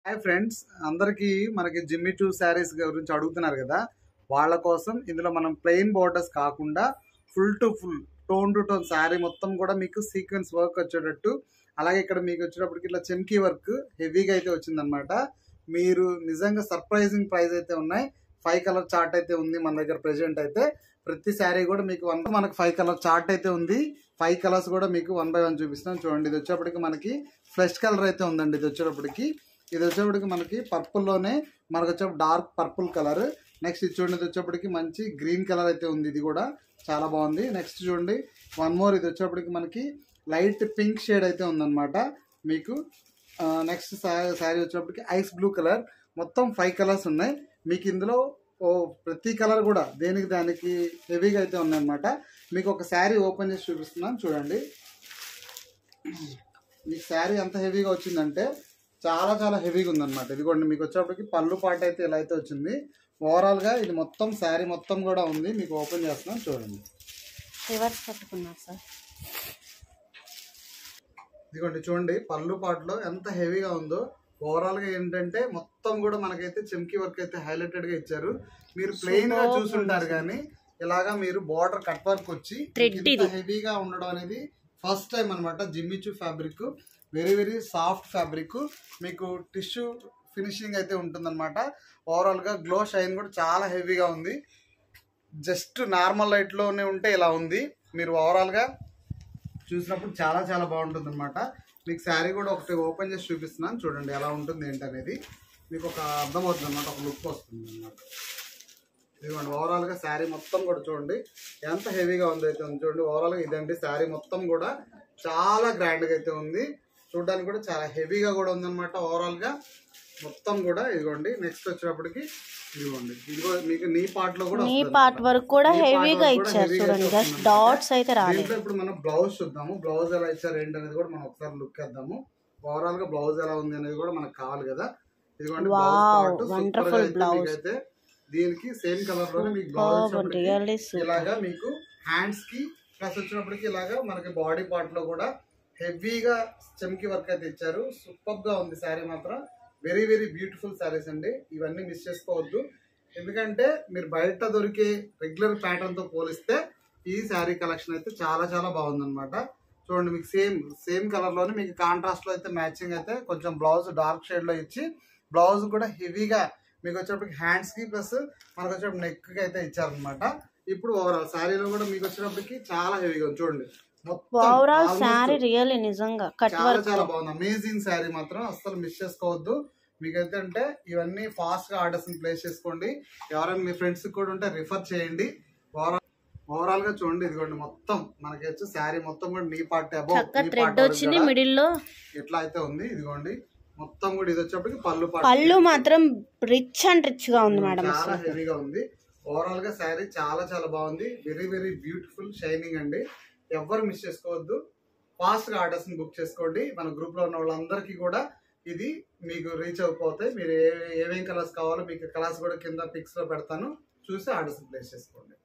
Hi friends అందరికి మనకి జిమ్మి టూ శారీస్ గురించి అడుగుతున్నారు కదా వాళ్ళ కోసం ఇందులో మనం ప్లెయిన్ బోర్డర్స్ కాకుండా full to full tone to tone sari మొత్తం కూడా మీకు సీక్వెన్స్ వర్క్ వచ్చేటట్టు అలాగే ఇక్కడ మీకు వచ్చేటప్పటికి ఇట్లా చెమ్కీ వర్క్ హెవీగా అయితే వచ్చిందనమాట మీరు నిజంగా సర్ప్రైజింగ్ ప్రైస్ అయితే ఉన్నాయి ఫైవ్ కలర్ చార్ట్ అయితే ఉంది మన దగ్గర ప్రెజెంట్ అయితే ప్రతి శారీ కూడా మీకు వన్ మనకి ఫైవ్ కలర్ చార్ట్ అయితే ఉంది ఫైవ్ కలర్స్ కూడా మీకు వన్ బై వన్ చూపిస్తాను చూడండి ఇది వచ్చేప్పటికి మనకి ఫ్లెష్ కలర్ అయితే ఉందండి ఇది వచ్చేటప్పటికి ఇది వచ్చేప్పటికి మనకి పర్పుల్లోనే మనకు వచ్చే డార్క్ పర్పుల్ కలర్ నెక్స్ట్ ఇది చూడండి ఇది వచ్చేప్పటికి మంచి గ్రీన్ కలర్ అయితే ఉంది ఇది కూడా చాలా బాగుంది నెక్స్ట్ చూడండి వన్ మోర్ ఇది వచ్చేప్పటికి మనకి లైట్ పింక్ షేడ్ అయితే ఉందన్నమాట మీకు నెక్స్ట్ శారీ వచ్చేప్పటికి ఐస్ బ్లూ కలర్ మొత్తం ఫైవ్ కలర్స్ ఉన్నాయి మీకు ఇందులో ఓ ప్రతి కలర్ కూడా దేనికి దానికి హెవీగా అయితే ఉన్నాయన్నమాట మీకు ఒక శారీ ఓపెన్ చేసి చూపిస్తున్నాను చూడండి మీకు శారీ ఎంత హెవీగా వచ్చిందంటే చాలా చాలా హెవీగా ఉందన్నమాట ఇదిగోండి మీకు వచ్చేప్పటికి పళ్ళు పాట అయితే ఇలా అయితే వచ్చింది ఓవరాల్గా ఇది మొత్తం శారీ మొత్తం కూడా ఉంది మీకు ఓపెన్ చేస్తున్నాను చూడండి రివర్స్ పట్టుకున్నారు సార్ ఇదిగోండి చూడండి పళ్ళు పాటలో ఎంత హెవీగా ఉందో ఓవరాల్ గా ఏంటంటే మొత్తం కూడా మనకైతే చెమ్కీ వర్క్ అయితే హైలైటెడ్ గా ఇచ్చారు మీరు ప్లెయిన్ గా Superb చూసుంటారు కానీ ఇలాగా మీరు బార్డర్ కట్ వర్క్ వచ్చి Thread ఇది. హెవీగా ఉండడం అనేది ఫస్ట్ టైం అనమాట జిమ్మిచు fabric very very soft fabric మీకు టిష్యూ ఫినిషింగ్ అయితే ఉంటుందన్నమాట ఓవరాల్ గా గ్లో షైన్ కూడా చాలా హెవీగా ఉంది జస్ట్ నార్మల్ లైట్ లోనే ఉంటే ఇలా ఉంది మీరు ఓవరాల్ గా చూసినప్పుడు చాలా చాలా బాగుంటుంది అనమాట మీకు శారీ కూడా ఒకటి ఓపెన్ చేసి చూపిస్తున్నాను చూడండి ఎలా ఉంటుంది ఏంటి అనేది మీకు ఒక అర్థమవుతుంది అనమాట ఒక లుక్ వస్తుంది అనమాట ఇదిగోండి ఓవరాల్గా శారీ మొత్తం కూడా చూడండి ఎంత హెవీగా ఉంది అయితే ఉంది చూడండి ఓవరాల్గా ఇదండి శారీ మొత్తం కూడా చాలా గ్రాండ్గా అయితే ఉంది చూడడానికి కూడా చాలా హెవీగా కూడా ఉందన్నమాట ఓవరాల్గా మొత్తం కూడా ఇదిగోండి నెక్స్ట్ వచ్చేటప్పటికి ఇదిగోండి ఇదిగో మీకు నీ పార్ట్ లో కూడా నీ వస్తుంది పార్ట్ అన్నమాట. వరకు కూడా నీ part హెవీగా వరకు కూడా ఇచ్చారు heavy గా చూడండి అయితే జస్ట్ ఉందన్నమాట. డాట్స్ అయితే రాలేదు దీంట్లో ఇప్పుడు మనం బ్లౌజ్ చూద్దాము బ్లౌజ్ ఎలా ఇచ్చారు ఏంటి అనేది కూడా మనం ఒకసారి లుక్ వేద్దాము ఓవరాల్ గా బ్లౌజ్ ఎలా ఉంది అనేది కూడా మనకు కావాలి కదా ఇదిగోండి Wow, blouse part wonderful blouse. అయితే దీనికి సేమ్ కలర్ లోనే మీకు బ్లౌజ్ వచ్చినప్పటికీ రియల్లీ సూపర్ ఇలాగా మీకు హ్యాండ్స్ కి ప్లస్ వచ్చినప్పటికి ఇలాగా మనకి బాడీ పార్ట్ లో కూడా హెవీగా చెమ్కి వర్క్ అయితే ఇచ్చారు సూపర్ గా ఉంది శారీ మాత్రం వెరీ వెరీ బ్యూటిఫుల్ శారీస్ అండి ఇవన్నీ మిస్ చేసుకోవద్దు ఎందుకంటే మీరు బయట దొరికే రెగ్యులర్ ప్యాటర్న్ తో పోలిస్తే ఈ శారీ కలెక్షన్ అయితే చాలా చాలా బాగుందన్నమాట చూడండి మీకు సేమ్ సేమ్ కలర్ లోనే మీకు కాంట్రాస్ట్ లో అయితే మ్యాచింగ్ అయితే కొంచెం బ్లౌజ్ డార్క్ షేడ్ లో ఇచ్చి బ్లౌజ్ కూడా హెవీగా మీకు వచ్చేటప్పటికి హ్యాండ్స్ కి ప్లస్ మనకు వచ్చేటప్పుడు నెక్ కి అయితే ఇచ్చారనమాట ఇప్పుడు ఓవరాల్ శారీలో కూడా మీకు వచ్చేటప్పటికి చాలా హెవీగా ఉంది చూడండి మొత్తం ఓవరాల్ almost శారీ రియల్లీ నిజంగా కట్ చాలా వర్క్ చాలా బాగుంది అమేజింగ్ శారీ మాత్రం అస్సలు మిస్ చేసుకోవద్దు మీకు అయితే అంటే ఇవన్నీ ఫాస్ట్ గా ఆర్డర్స్ ప్లేస్ చేసుకోండి ఎవరైనా మీ ఫ్రెండ్స్ కూడా ఉంటే రిఫర్ చేయండి ఓవరాల్ ఓవరాల్ గా చూడండి ఇదిగోండి మొత్తం మనకి వచ్చి శారీ మొత్తం కూడా నీ పార్ట్ చక్క థ్రెడ్ వచ్చింది మిడిల్ లో ఎట్లా అయితే ఉంది ఇదిగోండి మొత్తం కూడా ఇది వచ్చేప్పటికి పళ్ళు part. పళ్ళు మాత్రం రిచ్ అండ్ రిచ్ గా ఉంది మేడం చాలా అసలు హెవీగా ఉంది ఓవరాల్ గా శారీ చాలా చాలా బాగుంది వెరీ వెరీ బ్యూటిఫుల్ షైనింగ్ అండి ఎవ్వరు మిస్ చేసుకోవద్దు ఫాస్ట్ గా ఆర్డర్స్ ని బుక్ చేసుకోండి మన గ్రూప్ లో ఉన్న వాళ్ళందరికీ కూడా ఇది మీకు రీచ్ అయిపోతాయి మీరు ఏ ఏమేం కలర్స్ కావాలో మీకు కలర్స్ కూడా కింద పిక్స్ లో పెడతాను చూసి ఆర్డర్స్ ప్లేస్ చేసుకోండి